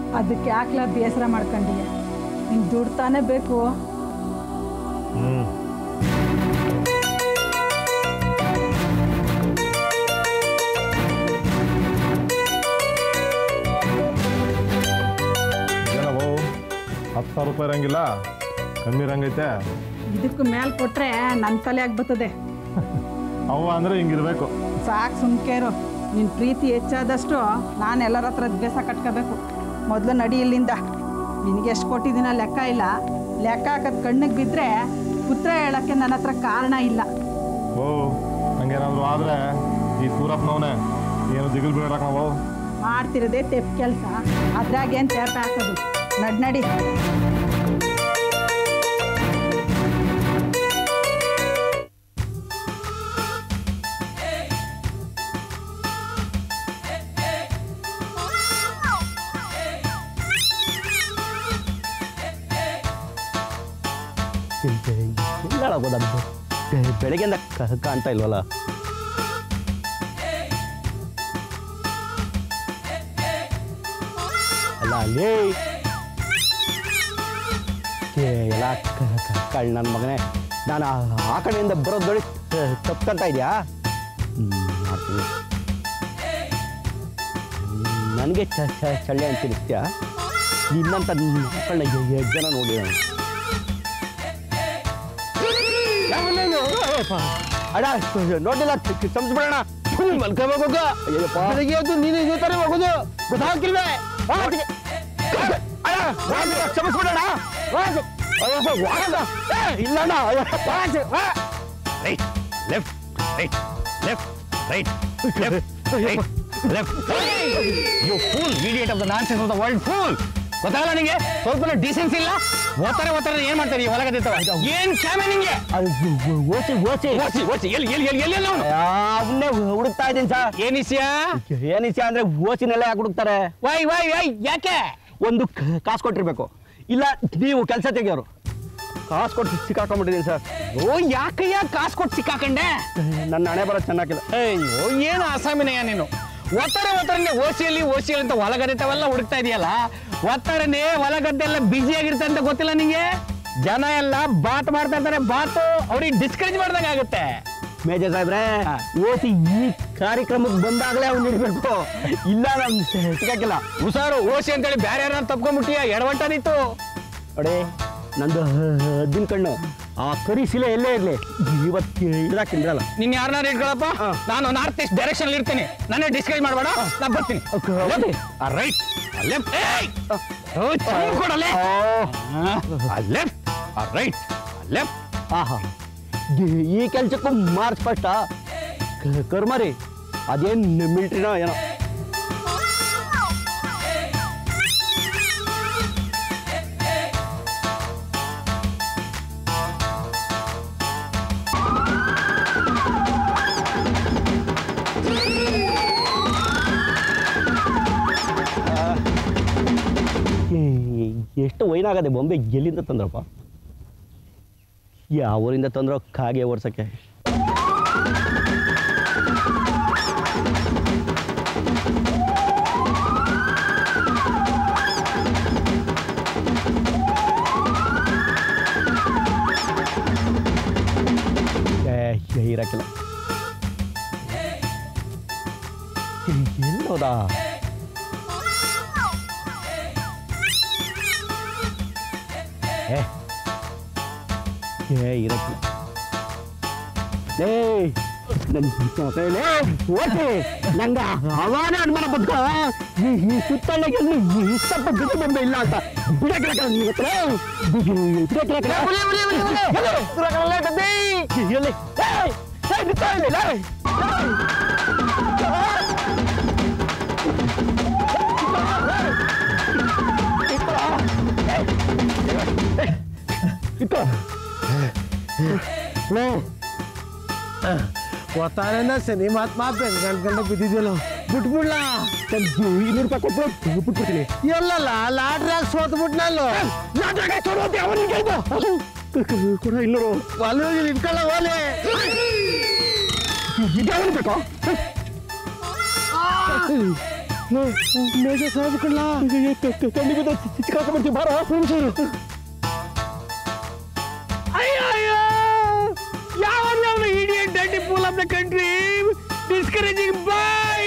ಅದಕ್ಕೆ ಯಾಕ್ಲ ಬೇಸರ ಮಾಡ್ಕೊಂಡಿಯ ನಿಂಗೆ ದುಡ್ಡು ತಾನೇ ಬೇಕು ಹ್ಮ್ ಏನವು ಹತ್ತು ಸಾವಿರ ರೂಪಾಯಿ ಇರಂಗಿಲ್ಲ ಕಮ್ಮಿ ಇರಂಗೈತೆ ಇದಕ್ಕೂ ಮೇಲೆ ಕೊಟ್ರೆ ನನ್ನ ತಲೆ ಆಗ್ಬರ್ತದೆ ಅವ್ವ ಅಂದ್ರೆ ಹಿಂಗಿರ್ಬೇಕು ಸಾಕು ಸುಮ್ಕೇರು ನಿನ್ನ ಪ್ರೀತಿ ಹೆಚ್ಚಾದಷ್ಟು ನಾನು ಎಲ್ಲರ ಹತ್ರ ದ್ವೇಷ ಕಟ್ಕೋಬೇಕು ಮೊದಲು ನಡಿ ಇಲ್ಲಿಂದ ನಿನಗೆ ಎಷ್ಟು ಕೊಟ್ಟಿದ್ದೀನ ಲೆಕ್ಕ ಇಲ್ಲ ಲೆಕ್ಕ ಹಾಕೋದು ಕಣ್ಣಿಗೆ ಬಿದ್ದರೆ ಪುತ್ರ ಹೇಳೋಕ್ಕೆ ನನ್ನ ಹತ್ರ ಕಾರಣ ಇಲ್ಲ ಓ ಹಂಗೇನಾದ್ರು ಆದ್ರೆ ಈ ಸೂರಪ್ಪನವನೇ ಏನು ದಿಗಿಲ್ ಬೀಳಕ್ ನಾವು ಮಾಡ್ತಿರೋದೇ ತೆಪ್ಪು ಕೆಲಸ ಅದ್ರಾಗೇನು ತೇಪ ಹಾಕೋದು ನಡ್ ನಡಿ ಎಲ್ಲಾಗೋದದ್ದು ಬೆಳಗ್ಗೆಯಿಂದ ಕ- ಕಾಣ್ತಾ ಇಲ್ವಲ್ಲ ಅಲ್ಲ ಅಲ್ಲಿ ಏ, ಎಲ್ಲ ಕಳ್ ನನ್ನ ಮಗನೇ ನಾನು ಆ- ಆ ಕಡೆಯಿಂದ ಬರೋದು ನೋಡಿ ತಪ್ಕೊಂತ ಇದೆಯಾ ಮಾಡ್ತೀನಿ ನನಗೆ ಚ ಚ- ಚಳ್ಳೆ ಅಂತ ತಿನ್ನಿಸ್ತೀಯಾ ನಿನ್ನಂತ ಮಕ್ಕಳನ್ನ ಎಷ್ಟು ಜನ ನೋಡಿ ನಾನು ಅಡ ನೋಡಿಲ್ಲ ಸಂಸ್ಬಿಡೋಣ ಮಲ್ಕೋಬೇಕು ಬೆಳಿಗ್ಗೆ ಎದ್ದು ನೀನು ಇದೇ ಥರ ಹೋಗೋದು ಗೊತ್ತಾಗ್ತಿಲ್ವೇ ಕ್ಷಮಿಸ್ಬಿಡೋಣ ಇಲ್ಲಣ್ಣ right left right left right left right left you fool idiot of the nonsense of the world fool ಗೊತ್ತಾಗಲ್ಲ ನಿಂಗೆ ಸ್ವಲ್ಪ ಡಿಸೆನ್ಸ್ ಇಲ್ಲ ಓದ್ತಾರೆ ಓದ್ತಾರೆ ಏನ್ ಮಾಡ್ತಾರೆ ಹೊಲಗದಿತ್ತವ ಏನ್ ಕ್ಷಮೆ ನಿಂಗೆ ಓಸಿ ಓಸಿ ಓಸಿ ಓಸಿ ಎಲ್ಲಿ ಎಲ್ಲಿ ಎಲ್ಲಿ ಎಲ್ಲಿ ಅವನು ಅವನ್ನೇ ಹುಡುಕ್ತಾ ಇದ್ದೀನಿ ಸರ್ ಏನಿಸ್ಯಾ ಏನಿಸಿ ಅಂದ್ರೆ ಓಸಿನೆಲ್ಲ ಯಾಕೆ ಹುಡುಕ್ತಾರೆ ವೈ ವೈ ವೈ ಯಾಕೆ ಒಂದು ಕ- ಕಾಸು ಕೊಟ್ಟಿರ್ಬೇಕು ಇಲ್ಲ ನೀವು ಕೆಲಸ ತೆಗಿಯೋರು ಕಾಸು ಕೊಟ್ಟು ಸಿಕ್ಕಾಕೊಂಡ್ಬಿಟ್ಟಿದ್ದೀನಿ ಸರ್ ಓ ಯಾಕಯ್ಯ ಕಾಸು ಕೊಟ್ಟು ಸಿಕ್ಕಾಕಂಡೆ ನನ್ನ ಹಣೆ ಬರೋದು ಚೆನ್ನಾಗಿಲ್ಲ ಅಯ್ಯೋ ಏನು ಅಸಾಮಿನಯ್ಯ ನೀನು ಒತ್ತಾರೆ ಒತ್ತರನೆ ಓಸಿಯಲ್ಲಿ ಓಸಿಯಲ್ಲಿ ಅಂತ ಹೊಲಗದ್ದೆಲ್ಲ ಹುಡುಕ್ತಾ ಇದೆಯಲ್ಲ ಒತ್ತಡನೆ ಹೊಲಗದ್ದೆ ಎಲ್ಲ ಬ್ಯುಸಿ ಆಗಿರುತ್ತೆ ಅಂತ ಗೊತ್ತಿಲ್ಲ ನಿಂಗೆ ಜನ ಎಲ್ಲ ಬಾತ್ ಮಾಡ್ತಾ ಇರ್ತಾರೆ ಬಾತು ಅವ್ರಿಗೆ ಡಿಸ್ಕರೇಜ್ ಮಾಡ್ದಂಗ ಆಗುತ್ತೆ ಮೇಜರ್ ಸಾಹೇಬ್ರೆ ಓಸಿ ಈ ಕಾರ್ಯಕ್ರಮಕ್ಕೆ ಬಂದಾಗಲೇ ಅವ್ನು ಇಡಬೇಕು ಇಲ್ಲ ನಾನು ಸಿಕ್ಕಾಕಿಲ್ಲ ಹುಷಾರು ಓಸಿ ಅಂತೇಳಿ ಬೇರೆ ಯಾರು ತಪ್ಕೊಂಡ್ಬಿಟ್ಟಿಯ ಎಡವಂಟನಿತ್ತು ನೋಡಿ ನಂದು ಹದ್ದಿನ ಕಣ್ಣು ಆ ಕರಿ ಶಿಲೆ ಎಲ್ಲೇ ಇರಲಿ ಇವತ್ತು ಇರಾಕಿಂದ್ರಲ್ಲ ನಿನ್ ಯಾರನ್ನಾರು ಇಟ್ಕೊಳಪ್ಪ ಹಾ. ನಾನು ನಾರ್ತ್ ಈಸ್ಟ್ ಡೈರೆಕ್ಷನ್ ಇರ್ತೀನಿ ನಾನೇ ಡಿಸ್ಕರೇಜ್ ಮಾಡಬೇಡ ನಾ ಬರ್ತೀನಿ Okay, okay. ರೈಟ್ ಲೆಫ್ಟ್ ಕೊಡಲೆ ಲೆಫ್ಟ್ ರೈಟ್ ಲೆಫ್ಟ್ ಆಹಾ ಈ- ಈ ಕೆಲ್ಸಕ್ಕೂ ಮಾರ್ಚ್ ಫಸ್ಟ್ ಕರ್ಮರಿ ಅದೇನು ಮಿಲ್ಟ್ರಿನೋ ಏನೋ ಈ- ಎಷ್ಟು ವೈನಾಗದೆ ಬೊಂಬೆ ಎಲ್ಲಿಂದ ತಂದ್ರಪ್ಪ ಯಾವ ಊರಿಂದ ತಂದ್ರೋ ಕಾಗೆ ಓಡ್ಸಕ್ಕೆ ಏ, ಏ, ಇರಕ್ಕಿಲ್ಲ ಎಲ್ಲೋದ ಏ ಏ ಇರಕ್ಕಿಲ್ಲ ಏಯ್ ನನ್ನ ಕೈಲೇ ಓಕೆ ನಂಗ ಅವಾನ ಅನುಮಾನ ಬಂದ್ಕೊ ಈ ಈ ಸುತ್ತಳಿಗೆ ಇಷ್ಟಪ್ಪ ಬಿಟ್ಟು ಬಂದೆ ಇಲ್ಲ ಅಂತ ಬಿಡಕ್ಕಿಲ್ಲ ನಿನ್ನ ಹತ್ರ ಬಿಡಕ್ಕಿಲ್ಲ ಎಲ್ಲಿ ಏಯ್ ಏಯ್ ನಿಂತ್ಕೊ ಇಲ್ಲಿ, ಲೇ. ಇಟ್ಕೊ. ಲೇ. ಗೊತ್ತಾರೇನ ಶನಿ ಮಹಾತ್ಮ ಬೆಂಗಂಡ್ಕೊಂಡು ಬಿದ್ದಿದ್ಯಲ್ಲ ಬಿಟ್ಬಿಡ್ಲ ಇನ್ನೂರು ರೂಪಾಯಿ ಕೊಟ್ಟು ಬಿಟ್ಬಿಡ್ತೀನಿ ಎಲ್ಲಲ್ಲ ಲಾಟ್ರಾಗ ಸೋತ್ ಬಿಟ್ನಲ್ಲ ಕೂಡ ಇನ್ನೂರು ಅಲ್ಲಿ ಇಟ್ಕೊಳ್ಳ ಹೋಲೆ ಇದ್ಯಾವನು ಬೇಕು ಮೇಜೆ ಸಾಹೇಬ್ ಕಣ್ಲ ಕಣ್ಣಿಗೆ ಸಿಕ್ಕಾಕೊಂಡ್ಬಿಡ್ತೀವಿ ಬಾರೋ ಹುಣಸೂರು ಅಯ್ಯೋ ಅಯ್ಯೋ ಯಾವ ಯಾವ ಇಡಿಯಟ್ ಡಂಡಿ fool of the country discouraging by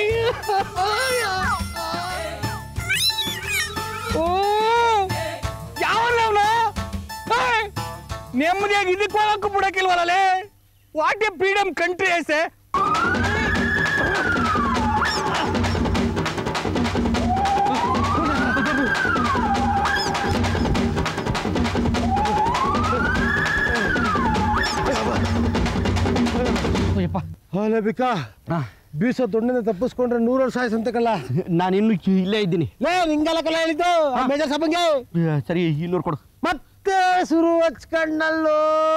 ಓ ಯಾವ ನೆಮ್ಮದಿಯಾಗಿ ಇದಕ್ಕೆ ಹೋಗಕ್ಕೂ ಬಿಡಕ್ಕಿಲ್ವಲ್ಲೇ ವಾಟ್ ಎ ಫ್ರೀಡಮ್ ಕಂಟ್ರಿ ಐಸೆ ಅಲ್ಲ ಬಿಕಾ ಬೀಸೋ ದೊಡ್ಡದಿಂದ ತಪ್ಪಿಸ್ಕೊಂಡ್ರೆ ನೂರು ವರ್ಷ ಆಯ್ತು ಅಂತಕಲ್ಲ ನಾನು ಇನ್ನು ಇಲ್ಲೇ ಇದ್ದೀನಿ ಲೇ ನಿಂಗೆಲ್ಲ ಕಲ ಹೇಳಿದ್ದು ಆ ಮೇಜರ್ ಸಾಬಂಗೆ ಸರಿ ಇನ್ನೂರು ಕೊಡು ಮತ್ತೆ ಶುರು ಹಚ್ಕಣ್ಣಲ್ಲೋ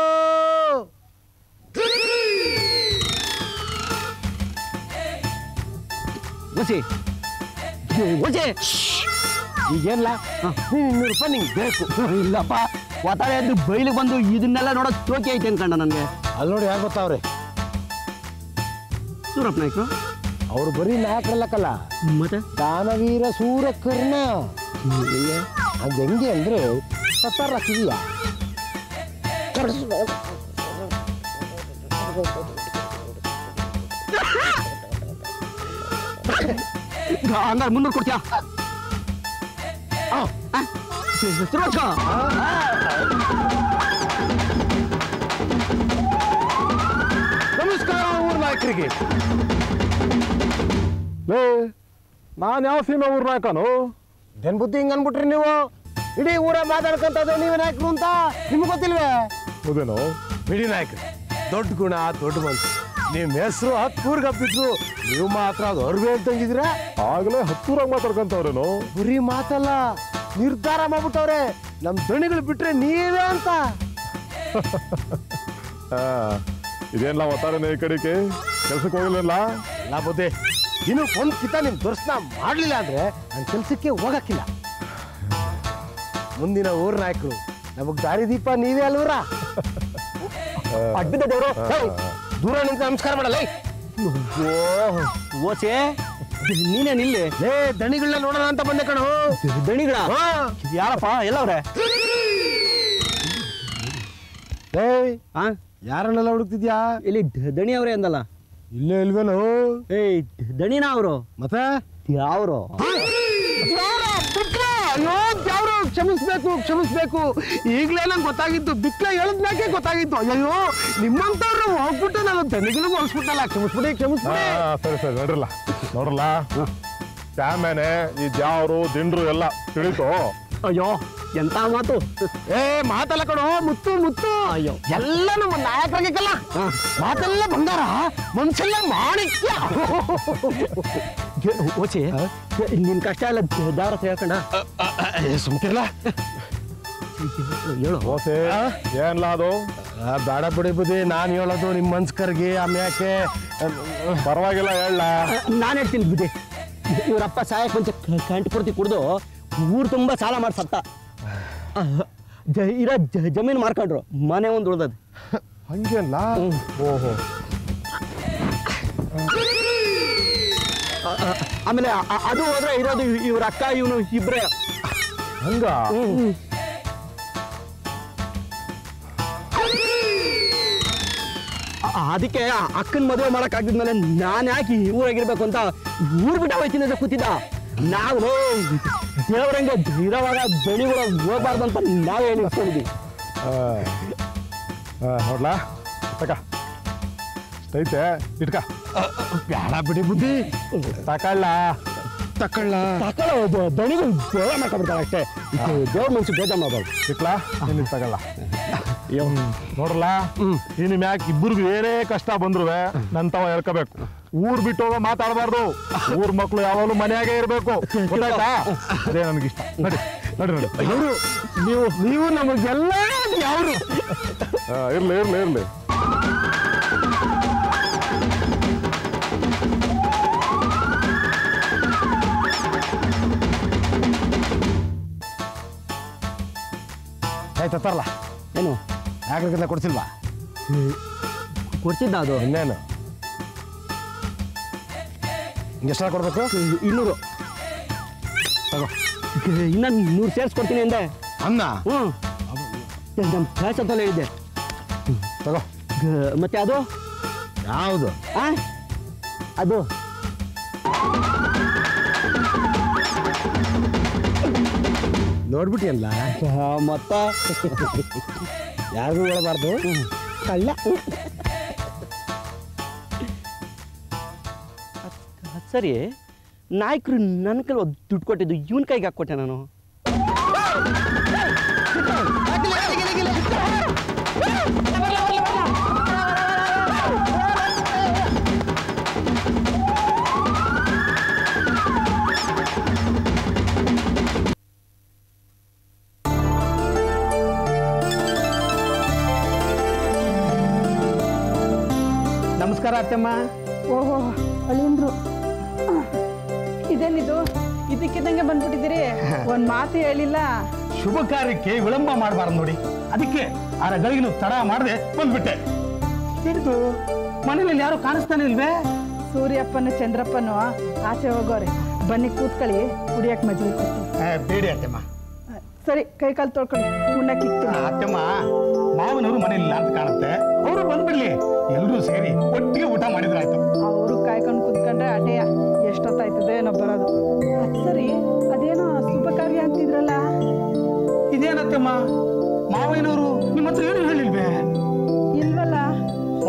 ಒಸಿ ಒಸಿ ಈಗೇನ್ಲ ನೀನು ಇನ್ನೂರು ರೂಪಾಯಿ ನಿಂಗೆ ಬೇಕು ಇಲ್ಲಪ್ಪ ಒತ್ತಾಳೆ ಎದ್ದು ಬೈಲಿಗೆ ಬಂದು ಇದನ್ನೆಲ್ಲ ನೋಡೋಕೆ ಚೋಕಿ ಐತೆ ಅನ್ಕಂಡ ನನಗೆ ಅಲ್ಲಿ ನೋಡಿ ಯಾರು ಗೊತ್ತಾವ್ರೆ ಸೂರಪ್ಪ ನಾಯ್ಕರು ಅವ್ರು ಬರೀ ನಾಯಕರಲ್ಲಕ್ಕಲ್ಲ ಮತ್ತೆ ದಾನವೀರ ಸೂರಕರ್ಣ ಅದು ಹೆಂಗೆ ಅಂದ್ರೆ ಸತ್ತಾರ ಕಿವಿಯ ಹಂಗಾರೆ ಮುನ್ನೂರು ಕೊಡ್ತೀಯಾ ಸುರಕ್ಷ ನಮಸ್ಕಾರ ಊರ್ ನಾಯಕರಿಗೆ ಲೇ ನಾನು ಯಾವ ಸೀಮೆ ಊರ್ ನಾಯಕನು ಏನ್ ಬುದ್ಧಿ ಹಿಂಗ್ ಅನ್ಬಿಟ್ರಿ ನೀವು ಇಡೀ ಊರ ಮಾತಾಡ್ಕೊಂತದ್ದು ನೀವೇ ನಾಯಕರು ಅಂತ ನಿಮ್ಗೆ ಗೊತ್ತಿಲ್ವೇ ಹೌದೇನು ಬಿಡಿ ನಾಯಕರು ದೊಡ್ಡ ಗುಣ ದೊಡ್ಡ ಮನ್ಸು ನಿಮ್ಮ ಹೆಸರು ಹತ್ತೂರ್ಗೆ ಹಬ್ಬಿದ್ರು ನೀವು ಮಾತ್ರ ಅದು ಅರ್ವೆ ಅಂತಂಗಿದ್ದೀರಾ ಆಗಲೇ ಹತ್ತೂರಾಗ ಮಾತಾಡ್ಕೊಂತವ್ರೇನು ಬರೀ ಮಾತಲ್ಲ ನಿರ್ಧಾರ ಮಾಡ್ಬಿಟ್ಟವ್ರೆ ನಮ್ ದಣಿಗಳು ಬಿಟ್ರೆ ನೀವೇ ಅಂತ ಆ, ಇದೇನ್ಲ ಒತ್ತಾರನೆ ಈ ಕಡೆಗೆ ಕೆಲ್ಸಕ್ಕೆ ಹೋಗಲಿಲ್ಲ ಎಲ್ಲ ಬುದ್ಧಿ ಇನ್ನು ಒಂದ್ ಕಿತ ನಿಮ್ ದರ್ಶನ ಮಾಡ್ಲಿಲ್ಲ ಅಂದ್ರೆ ನನ್ ಕೆಲ್ಸಕ್ಕೆ ಹೋಗಕ್ಕಿಲ್ಲ ಮುಂದಿನ ಊರ್ ನಾಯಕರು ನಮಗ್ ದಾರಿದೀಪ ನೀವೇ ಅಲ್ವರ ಅಡ್ಬಿದ್ದ ದೇವರು ದೂರ ನಿಂತ ನಮಸ್ಕಾರ ಮಾಡಲ್ಲ ಓಸೆ ನೀನೇ ನಿಲ್ಲಿ ಲೇ ದಣಿಗಳನ್ನ ನೋಡೋಣ ಅಂತ ಬಂದೆ ಕಣೋ ದಣಿಗಳ ಹಾ. ಯಾರಪ್ಪ ಎಲ್ಲವ್ರೆ ಏಯ್ ಹಾ ಯಾರನ್ನೆಲ್ಲ ಹುಡುಕ್ತಿದ್ಯಾ ಇಲ್ಲಿ ದ- ದಣಿ ಅವರೇ ಅಂದಲ್ಲ ಇಲ್ಲೇ ಇಲ್ವೇನೋ ಏಯ್ ದಣಿನ ಅವರು ಮತ್ತೆ ಯಾವ್ರು ಯಾರು ಕ್ಷಮಿಸ್ಬೇಕು ಕ್ಷಮಿಸ್ಬೇಕು ಈಗಲೇ ನಂಗೆ ಗೊತ್ತಾಗಿತ್ತು ಬಿಕ್ಲ ಹೇಳಿದ್ಮ್ಯಾಕೆ ಗೊತ್ತಾಗಿತ್ತು ಅಯ್ಯೋ ನಿಮ್ಮಂತವ್ರು ಹೋಗ್ಬಿಟ್ಟು ನಾನು ದಣಿಗಳಿಗೂ ಹೊಲ್ಸ್ಬಿಟ್ಟಲ್ಲ ಕ್ಷಮಿಸ್ಬಿಡಿ ಹಾ ಕ್ಷಮಿಸ್ಬಿಡಿ ಸರಿ ಸರಿ ನೋಡ್ರಲ್ಲ ನೋಡ್ರಲ್ಲ ಶ್ಯಾಮೇನೆ ಈ ದ್ಯಾವ್ರು ದಿಂಡ್ರು ಎಲ್ಲ ತಿಳಿತು ಅಯ್ಯೋ ಎಂತ ಮಾತು ಏ ಮಾತಲ್ಲ ಕಣೋ ಮುತ್ತು ಮುತ್ತು ಅಯ್ಯೋ. ಎಲ್ಲ ನಮ್ಮ ನಾಯಕರಿಗೆಲ್ಲ ಮಾತೆಲ್ಲ ಬಂಗಾರ ಮನ್ಸೆಲ್ಲ ಮಾಣಿಕ್ಯ ಓಚಿ ನಿನ್ ಕಷ್ಟ ಎಲ್ಲ ದಾರ ಹೇಳ್ಕೊಂಡ ಸುಮ್ಕಿರ್ಲ ಹೇಳು ಓಸೆ ಏನ್ಲ ಅದು ಬೇಡ ಬಿಡಿ ಬುದ್ಧಿ ನಾನು ಹೇಳೋದು ನಿಮ್ಮ ಮನ್ಸ್ಕರ್ಗೆ ಆಮ್ಯಾಕೆ ಪರವಾಗಿಲ್ಲ ಹೇಳ ನಾನು ಹೇಳ್ತೀನಿ ಬುದ್ಧಿ ಇವರಪ್ಪ ಸಾಯಕ್ ಮುಂಚೆ ಕ- ಕಂಠ ಪೂರ್ತಿ ಕುಡ್ದು ಊರು ತುಂಬ ಸಾಲ ಮಾಡಿ ಸತ್ತ ಜ- ಇರೋ ಜ- ಜಮೀನು ಮಾರ್ಕೊಂಡ್ರು ಮನೆ ಒಂದು ಉಳ್ದದ್ ಹಂಗೇನ್ಲ ಓಹೋ ಆಮೇಲೆ ಅ- ಅ- ಅದು ಹೋದ್ರೆ ಇರೋದು ಇವ್- ಇವ್ರ ಅಕ್ಕ ಇವನು ಇಬ್ರೇ ಹಂಗ ಅ- ಅದಕ್ಕೆ ಅಕ್ಕನ ಮದುವೆ ಮಾಡಕ್ ಆಗಿದ್ಮೇಲೆ ನಾನು ಯಾಕೆ ಈ ಊರಾಗಿರ್ಬೇಕು ಅಂತ ಊರ್ ಬಿಟ್ಟ ಹೋಯ್ತೀನಿ ಅಂತ ಕೂತಿದ್ದ ನಾವು ದೇವ್ರಂಗೆ ಇರೋವಾಗ ಬೆಳಿಗಳು ಹೋಗ್ಬಾರ್ದು ಅಂತ ನಾವೇ ಹೇಳಿ ಇಟ್ಕೊಂಡಿದ್ವಿ ನೋಡ್ಲಾ ತಕ ಐತೆ ಇಟ್ಕ ಬೇಡ ಬಿಡಿ ಬುದ್ಧಿ ತಕಳ್ಳ ತಕೊಳ್ಳ ತಕೊಳ್ಳೋದು ದಣಿಗಳು ಬೇಡ ಮಾಡ್ಕೊಂಡ್ಬಿಡ್ತಾರೆ ಅಷ್ಟೇ ದೇವ್ರ ಮನ್ಸು ಬೇಜಾರ್ ಮಾಡ್ಬಾರ್ದು ಸಿಕ್ಲಾ ನಿನ್ನ ತಗೊಳ್ಳ ನೋಡ್ರಲ್ಲ ಈ ನಿಮ್ ಯಾಕೆ ಇಬ್ಬರಿಗೂ ಏನೇ ಕಷ್ಟ ಬಂದ್ರು ನಂತವ ಹೇಳ್ಕೋಬೇಕು ಊರ್ ಬಿಟ್ಟು ಹೋಗೋ ಮಾತಾಡಬಾರ್ದು ಊರ್ ಮಕ್ಳು ಯಾವಾಗಲೂ ಮನೆಯಾಗೆ ಇರ್ಬೇಕು ಗೊತ್ತಾಯ್ತಾ ಅದೇ ನನಗಿಷ್ಟ ನಡಿ ನಡಿ ನಡಿ ಅವರು ನೀವು ನೀವು ನಮಗೆಲ್ಲ ಯಾರು ಆ, ಇರ್ಲಿ ಇರ್ಲಿ ಇರ್ಲಿ ಆಯ್ತು ತರಲ್ಲ ಏನು ಯಾಕ್ರಿಗೆಲ್ಲ ಕೊಡ್ಸಿಲ್ವಾ ಕೊಡ್ತಿದ್ದ ಅದು ಇನ್ನೇನು ಎಷ್ಟೆಲ್ಲ ಕೊಡ್ಬೇಕು ಇನ್ನೂರು ತಗೋ ಇನ್ನ ನೂರು ಸೇರಿಸ್ಕೊಡ್ತೀನಿ ಅಂದೆ ಅನ್ನ ಹ್ಞೂ ನಮ್ಮ ಕೆಲಸದಲ್ಲೇ ಇದೆ ತಗೋ ಗ- ಮತ್ತೆ ಅದು ಯಾವುದು ಆ ಅದು ನೋಡ್ಬಿಟ್ಟಿಯಲ್ಲ ಆ, ಮತ್ತ ಯಾರಿಗೂ ಹೇಳಬಾರ್ದು ಕಳ್ಳ ಅದ್ ಸರಿ ನಾಯಕರು ನನ್ನ ಕೈಲಿ ಒಂದ್ ದುಡ್ಡು ಕೊಟ್ಟಿದ್ದು ಇವನ್ ಕೈಗೆ ಹಾಕ್ಕೊಟ್ಟೆ ನಾನು ನಮಸ್ಕಾರ ಅತ್ತಮ್ಮ ಓಹೋ ಅಳಿಯಂದ್ರು ಇದೇನಿದು ಇದಕ್ಕಿದ್ದಂಗೆ ಬಂದ್ಬಿಟ್ಟಿದ್ದೀರಿ ಒಂದ್ ಮಾತು ಹೇಳಿಲ್ಲ ಶುಭ ಕಾರ್ಯಕ್ಕೆ ವಿಳಂಬ ಮಾಡಬಾರ್ದು ನೋಡಿ ಅದಕ್ಕೆ ಆ ಗಳಿಗಿನ ತಡ ಮಾಡದೆ ಬಂದ್ಬಿಟ್ಟೆ ಇದ್ದು ಮನೇಲಿ ಯಾರು ಕಾಣಿಸ್ತಾನೆ ಇಲ್ವೇ ಸೂರ್ಯಪ್ಪನು ಚಂದ್ರಪ್ಪನು ಆಚೆ ಹೋಗೋರೆ ಬನ್ನಿ ಕೂತ್ಕೊಳ್ಳಿ ಕುಡಿಯಕ್ ಮಜ್ಜಿಗೆ ಕೊಡ್ತೀನಿ. ಏ, ಬೇಡಿ ಅತ್ತಮ್ಮ ಸರಿ ಕೈ ಕಾಲು ತೊಳ್ಕೊಳ್ಳಿ ಉಣ್ಣಕ್ಕಿತ್ತು ಆ, ಅತ್ತಮ್ಮ ಮಾವನವರು ಮನೇಲಿಲ್ಲ ಅಂತ ಕಾಣುತ್ತೆ ಅವರು ಬಂದ್ಬಿಡ್ಲಿ ಎಲ್ಲರೂ ಸೇರಿ ಒಟ್ಟಿಗೆ ಊಟ ಮಾಡಿದ್ರಾಯ್ತು ಅವರು ಕಾಯ್ಕೊಂಡು ಕುತ್ಕೊಂಡ್ರೆ ಅಟೆಯ ಎಷ್ಟೊತ್ತಾಯ್ತದೆ ಏನೋ ಬರೋದು ಅದ್ ಸರಿ ಅದೇನೋ ಶುಭ ಕಾರ್ಯ ಅಂತಿದ್ರಲ್ಲ ಇದೇನತ್ತಮ್ಮ ಮಾವಯ್ಯನವರು ನಿಮ್ಮ ಹತ್ರ ಏನು ಹೇಳಿಲ್ವೇ ಇಲ್ವಲ್ಲ ಓ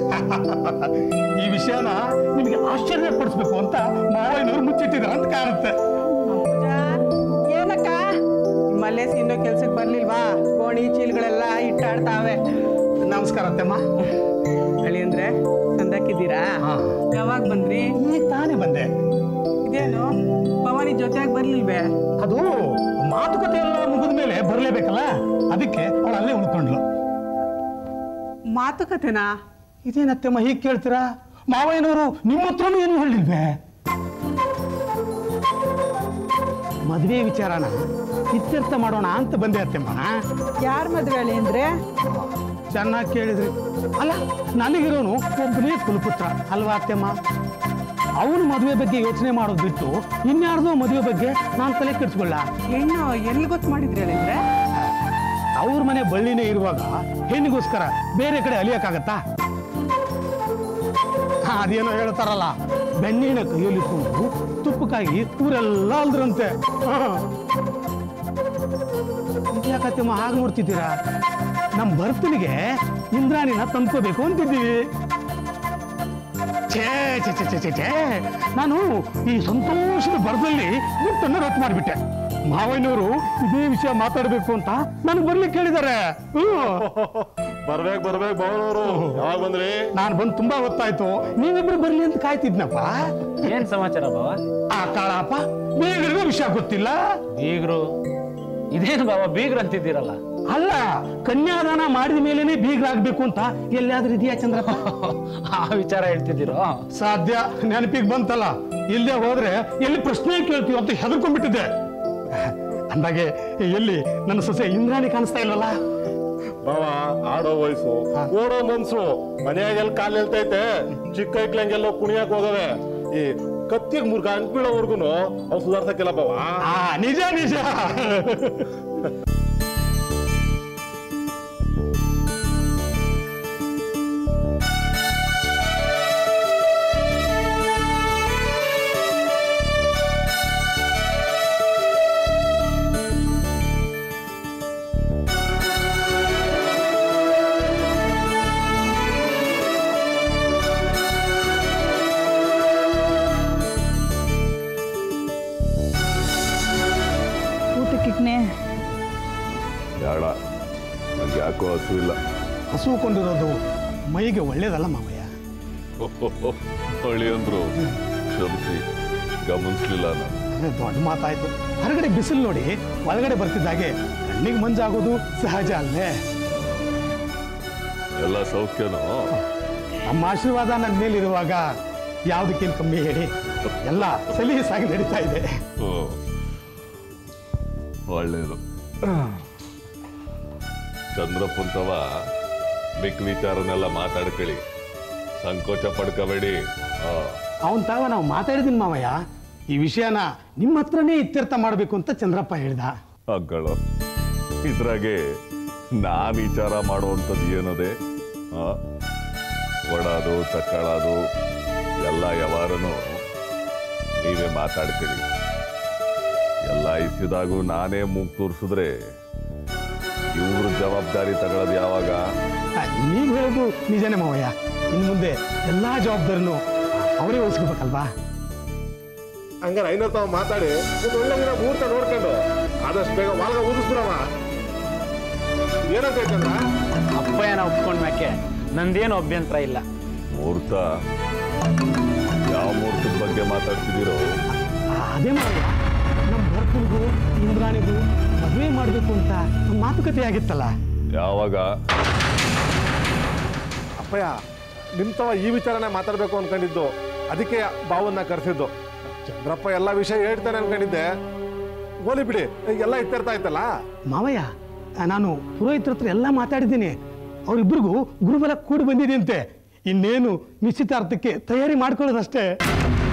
ಈ ವಿಷಯನ ನಿಮಗೆ ಆಶ್ಚರ್ಯ ಪಡಿಸ್ಬೇಕು ಅಂತ ಮಾವಯ್ಯನವರು ಮುಚ್ಚಿಟ್ಟಿದ್ದಾರೆ ಅಂತ ಕಾಣುತ್ತೆ ಪೂಜಾ, ಏನಕ್ಕ ಮಲ್ಲೇಸಿ ಇನ್ನೂ ಕೆಲ್ಸಕ್ಕೆ ಬರ್ಲಿಲ್ವಾ ಕೋಣಿ ಚೀಲಗಳೆಲ್ಲ ಇಟ್ಟಾಡ್ತಾವೆ ನಮಸ್ಕಾರ ಅತ್ತಮ್ಮ ಅಳಿ ಅಂದ್ರೆ ಸಂದಕ್ಕಿದ್ದೀರಾ ಹಾ. ಯಾವಾಗ ಬಂದ್ರಿ ಈಗ ತಾನೇ ಬಂದೆ ಇದೇನು ಭವಾನಿ ಜೊತೆಯಾಗಿ ಬರ್ಲಿಲ್ವೇ ಅದು ಮಾತುಕತೆ ಎಲ್ಲ ಮುಗಿದ ಮೇಲೆ ಬರಲೇಬೇಕಲ್ಲ ಅದಕ್ಕೆ ಅವಳು ಅಲ್ಲೇ ಉಳ್ಕೊಂಡ್ಲು ಮಾತುಕತೆನಾ ಇದೇನತ್ತಮ್ಮ ಹೀಗೆ ಕೇಳ್ತೀರಾ ಮಾವಯ್ಯನವರು ನಿಮ್ಮ ಹತ್ರನೂ ಏನು ಹೇಳಿಲ್ವೇ ಮದುವೆ ವಿಚಾರನ ಇತ್ಯರ್ಥ ಮಾಡೋಣ ಅಂತ ಬಂದೆ ಅತ್ತಮ್ಮ ಯಾರ ಮದ್ವೆ ಅಳಿ ಅಂದ್ರೆ ಚೆನ್ನಾಗಿ ಕೇಳಿದ್ರಿ ಅಲ್ಲ ನನಗಿರೋನು ಒಬ್ಬನೇ ಕುಲಪುತ್ರ ಅಲ್ವಾ ಅತ್ತೆಮ್ಮ ಅವನ ಮದುವೆ ಬಗ್ಗೆ ಯೋಚನೆ ಮಾಡೋದು ಬಿಟ್ಟು ಇನ್ಯಾರ್ದೋ ಮದುವೆ ಬಗ್ಗೆ ನಾನು ತಲೆ ಕೆಡಿಸ್ಕೊಳ್ಳ ಹೆಣ್ಣು ಎಲ್ಲಿ ಗೊತ್ತು ಮಾಡಿದ್ರಿ ಅಳಿ ಅಂದ್ರೆ ಅವ್ರ ಮನೆ ಬಳ್ಳಿನೇ ಇರುವಾಗ ಹೆಣ್ಣಿಗೋಸ್ಕರ ಬೇರೆ ಕಡೆ ಅಲಿಯಕ್ಕಾಗತ್ತಾ ಹಾ, ಅದೇನೋ ಹೇಳ್ತಾರಲ್ಲ ಬೆಣ್ಣಿನ ಕೈಯಲ್ಲಿಟ್ಕೊಂಡು ತುಪ್ಪಕ್ಕಾಗಿ ಊರೆಲ್ಲ ಅಲ್ದ್ರಂತೆ ಯಾಕತ್ತಮ್ಮ ಹಾಗೆ ನೋಡ್ತಿದ್ದೀರಾ ನಮ್ಮ ಬರ್ತನಿಗೆ ಇಂದ್ರಾಣಿನ ತಂದ್ಕೋಬೇಕು ಅಂತಿದ್ದೀವಿ ಛೇ ಛೇ ಛೇ ಛೇ ಛೇ ಛೇ ನಾನು ಈ ಸಂತೋಷದ ಬರದಲ್ಲಿ ಮುಟ್ಟನ್ನು ರದ್ದು ಮಾಡಿಬಿಟ್ಟೆ ಮಾವಯ್ಯನವರು ಇದೇ ವಿಷಯ ಮಾತಾಡಬೇಕು ಅಂತ ನನಗೆ ಬರ್ಲಿಕ್ಕೆ ಹೇಳಿದ್ದಾರೆ ಬರ್ಬೇಕು ಬರ್ಬೇಕು ಭವನವರು ಯಾವಾಗ ಬಂದ್ರಿ ನಾನು ಬಂದು ತುಂಬಾ ಹೊತ್ತಾಯ್ತು ನೀವಿಬ್ರು ಬರ್ಲಿ ಅಂತ ಕಾಯ್ತಿದ್ನಪ್ಪ ಏನ್ ಸಮಾಚಾರ ಬಾವ ಆ ಕಾಳಪ್ಪ ಬೇಗರಿಗೂ ವಿಷಯ ಗೊತ್ತಿಲ್ಲ ಬೀಗ್ರು ಇದೇನು ಬಾವ ಬೀಗ್ರು ಅಂತಿದ್ದೀರಲ್ಲ ಅಲ್ಲ ಕನ್ಯಾದಾನ ಮಾಡಿದ ಮೇಲೇನೆ ಬೀಗರಾಗ್ಬೇಕು ಅಂತ ಎಲ್ಲಿಯಾದ್ರೂ ಇದೆಯಾ ಚಂದ್ರಪ್ಪ ಆ ವಿಚಾರ ಹೇಳ್ತಿದ್ದೀರೋ ಸಾಧ್ಯ ನೆನಪಿಗೆ ಬಂತಲ್ಲ ಇಲ್ಲದೆ ಹೋದ್ರೆ ಎಲ್ಲಿ ಪ್ರಶ್ನೆ ಕೇಳ್ತೀವಿ ಅಂತ ಹೆದರ್ಕೊಂಡ್ಬಿಟ್ಟಿದ್ದೆ ಅಂದಾಗೆ ಎಲ್ಲಿ ನನ್ನ ಸೊಸೆ ಇಂದ್ರಾಣಿ ಕಾಣಿಸ್ತಾ ಇಲ್ವಲ್ಲ ಬಾವ ಆಡೋ ವಯಸ್ಸು ಓಡೋ ಮನ್ಸು ಮನೆಯಾಗೆಲ್ಲ ಕಾಲ್ ನಿಲ್ತೈತೆ ಚಿಕ್ಕ ಐಕ್ಲಂಗೆಲ್ಲ ಕುಣಿಯಕ್ ಹೋಗವೆ ಈ ಕತ್ತಿಗೆ ಮುರ್ಗ ಅಂಟ್ಬೀಳೋವರ್ಗು ಅವ್ ಸುಧಾರ್ಸಕ್ಕಿಲ್ಲ ಬಾವ ಆ ನಿಜ ನಿಜ ಊಟಕ್ಕಿಕ್ನೆ ಬೇಡ ನಂಗೆ ಯಾಕೋ ಹಸು ಇಲ್ಲ ಹಸುಕೊಂಡಿರೋದು ಮೈಗೆ ಒಳ್ಳೇದಲ್ಲ ಮಾವಯ್ಯ ಹೊಳಿ ಅಂದ್ರು ಕ್ಷಮಿಸಿ ಗಮನಿಸ್ಲಿಲ್ಲ ನಾನು ಅದೇ ದೊಡ್ಡ ಮಾತಾಯ್ತು ಹೊರಗಡೆ ಬಿಸಿಲು ನೋಡಿ ಒಳಗಡೆ ಬರ್ತಿದ್ದಾಗೆ ಕಣ್ಣಿಗೆ ಮಂಜಾಗೋದು ಸಹಜ ಅಲ್ಲೇ ಎಲ್ಲ ಸೌಖ್ಯನೋ ನಮ್ಮ ಆಶೀರ್ವಾದ ನನ್ನ ಮೇಲಿರುವಾಗ ಯಾವುದಕ್ಕೇನು ಕಮ್ಮಿ ಹೇಳಿ ಎಲ್ಲ ಸಲೀಸಾಗಿ ನಡೀತಾ ಇದೆ ಓ, ಒಳ್ಳೇದು ಚಂದ್ರಪ್ಪಂತವ ಮಿಕ್ಕ ವಿಚಾರನೆಲ್ಲ ಮಾತಾಡ್ಕೊಳ್ಳಿ ಸಂಕೋಚ ಪಡ್ಕೋಬೇಡಿ ಆ, ಅವನ್ ತಾವ ನಾವು ಮಾತಾಡಿದೀನಿ ಮಾವಯ್ಯ ಈ ವಿಷಯನ ನಿಮ್ಮ ಹತ್ರನೇ ಇತ್ಯರ್ಥ ಮಾಡಬೇಕು ಅಂತ ಚಂದ್ರಪ್ಪ ಹೇಳ್ದ ಅಗ್ಗಳು ಇದ್ರಾಗೆ ನಾನು ವಿಚಾರ ಮಾಡುವಂಥದ್ದು ಏನದೆ ಆ? ಕೊಡೋದು ತಕ್ಕೊಳ್ಳೋದು ಎಲ್ಲ ಯಾವಾರನು ನೀವೇ ಮಾತಾಡ್ಕೊಳ್ಳಿ ಎಲ್ಲ ಇಸಿದಾಗೂ ನಾನೇ ಮೂಗ್ ತೋರಿಸಿದ್ರೆ ಇವ್ರ ಜವಾಬ್ದಾರಿ ತಗೊಳ್ಳೋದು ಯಾವಾಗ ಆ, ನೀವ್ ಹೇಳೋದು ನಿಜನೇ ಮಾವಯ್ಯ ಇನ್ನು ಮುಂದೆ ಎಲ್ಲಾ ಜವಾಬ್ದಾರಿನೂ ಅವರೇ ವಹಿಸ್ಕೋಬೇಕಲ್ವಾ ಹಂಗಾರೆ ಐನೂರು ತಾವು ಮಾತಾಡಿ ಒಂದು ಒಳ್ಳೆ ದಿನ ಮುಹೂರ್ತ ನೋಡ್ಕೊಂಡು ಆದಷ್ಟು ಬೇಗ ಮಾರ್ಗ ಊದಿಸ್ಬಿಡವ ಏನಂತ ಚಂದ್ರ ಅಪ್ಪಯ್ಯನ ಒಪ್ಕೊಂಡ್ ಮ್ಯಾಕೆ ನಂದೇನು ಅಭ್ಯಂತರ ಇಲ್ಲ ಮುಹೂರ್ತ ಯಾವ ಮುಹೂರ್ತದ ಬಗ್ಗೆ ಮಾತಾಡ್ತಿದ್ದೀರೋ ಆ, ಅದೇ ಮಾವಯ್ಯ ನಮ್ಮ ಭರತನಿಗೂ ಇಂದ್ರಾಣಿಗೂ ಮದುವೆ ಮಾಡಬೇಕು ಅಂತ ನಮ್ಮ ಮಾತುಕತೆ ಆಗಿತ್ತಲ್ಲ ಯಾವಾಗ ಅಪ್ಪಯ್ಯ ನಿಮ್ ತವ ಈ ವಿಚಾರನೇ ಮಾತಾಡ್ಬೇಕು ಅನ್ಕೊಂಡಿದ್ದು ಅದಕ್ಕೆ ಬಾವನ್ನ ಕರೆಸಿದ್ದು ಚಂದ್ರಪ್ಪ ಎಲ್ಲ ವಿಷಯ ಹೇಳ್ತಾನೆ ಅನ್ಕೊಂಡಿದ್ದೆ ಹೋಲಿ ಬಿಡಿ ಎಲ್ಲ ಇತ್ತಿರ್ತಾ ಆಯ್ತಲ್ಲ ಮಾವಯ್ಯ ಆ, ನಾನು ಪುರೋಹಿತರ ಹತ್ರ ಎಲ್ಲ ಮಾತಾಡಿದ್ದೀನಿ ಅವರಿಬ್ಬರಿಗೂ ಗುರುಬಲ ಕೂಡಿ ಬಂದಿದೆಯಂತೆ ಇನ್ನೇನು ನಿಶ್ಚಿತಾರ್ಥಕ್ಕೆ ತಯಾರಿ ಮಾಡ್ಕೊಳ್ಳೋದಷ್ಟೇ